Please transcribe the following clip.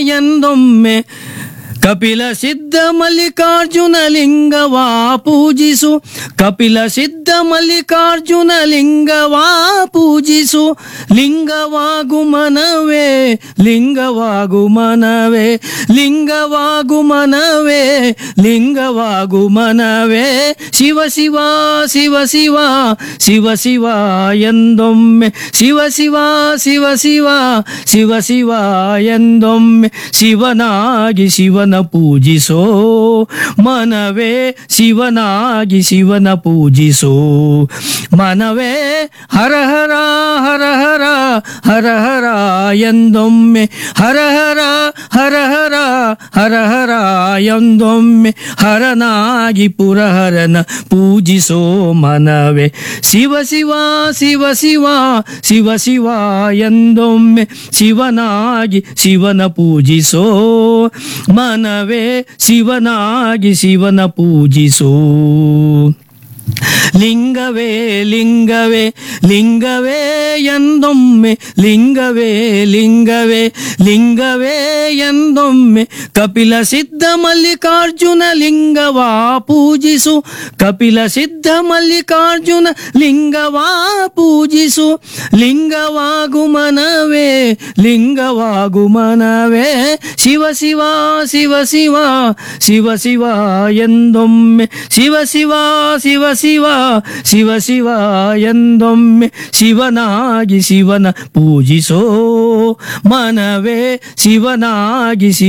ಎಂದೊಮ್ಮೆ ಕಪಿಲ ಸಿದ್ಧ ಮಲ್ಲಿಕಾರ್ಜುನ ಲಿಂಗವಾ ಪೂಜಿಸು ಕಪಿಲ ಸಿದ್ಧ ಮಲ್ಲಿಕಾರ್ಜುನ ಲಿಂಗವಾ ಪೂಜಿಸು ಲಿಂಗವಾಗು ಮನವೇ ಲಿಂಗವಾಗು ಮನವೇ ಲಿಂಗವಾಗು ಮನವೇ ಲಿಂಗವಾಗು ಮನವೇ ಶಿವ ಶಿವ ಶಿವ ಶಿವ ಶಿವ ಶಿವ ಎಂದೊಮ್ಮೆ ಶಿವ ಶಿವ ಶಿವ ಶಿವ ಶಿವ ಶಿವ ಎಂದೊಮ್ಮೆ ಶಿವನಾಗಿ ಶಿವನ ಪೂಜಿಸೋ ಮನವೇ ಶಿವನಾಗಿ ಶಿವನ ಪೂಜಿಸೋ ಮನವೇ ಹರ ಹರ ಹರ ಹರ ಹರ ಹರ ಎಂದೊಮ್ಮೆ ಹರ ಹರ ಹರ ಹರ ಹರ ಹರ ಎಂದೊಮ್ಮೆ ಹರನಾಗಿ ಪುರಹರನ ಪೂಜಿಸೋ ಮನವೇ ಶಿವ ಶಿವ ಶಿವ ಶಿವ ಶಿವ ಶಿವ ಎಂದೊಮ್ಮೆ ಶಿವನಾಗಿ ಶಿವನ ಪೂಜಿಸೋ ಮನವೇ ಶಿವನಾಗಿ ಶಿವನ ಪೂಜಿಸೋ ಲಿಂಗವೇ ಲಿಂಗವೇ ಲಿಂಗವೇ ಎಂದೊಮ್ಮೆ ಲಿಂಗವೇ ಲಿಂಗವೇ ಲಿಂಗವೇ ಎಂದೊಮ್ಮೆ ಕಪಿಲ ಸಿದ್ಧ ಮಲ್ಲಿಕಾರ್ಜುನ ಲಿಂಗವಾ ಪೂಜಿಸು ಕಪಿಲ ಸಿದ್ಧ ಮಲ್ಲಿಕಾರ್ಜುನ ಲಿಂಗವಾ ಪೂಜಿಸು ಲಿಂಗವಾಗು ಮನವೇ ಲಿಂಗವಾಗು ಮನವೇ ಶಿವ ಶಿವ ಶಿವ ಶಿವ ಶಿವ ಶಿವ ಎಂದೊಮ್ಮೆ ಶಿವ ಶಿವ ಶಿವ ಶಿವ ಶಿವ ಶಿವ ಎಂದೊಮ್ಮೆ ಶಿವನಾಗಿ ಶಿವನ ಪೂಜಿಸೋ ಮನವೇ ಶಿವನಾಗಿ ಶಿವ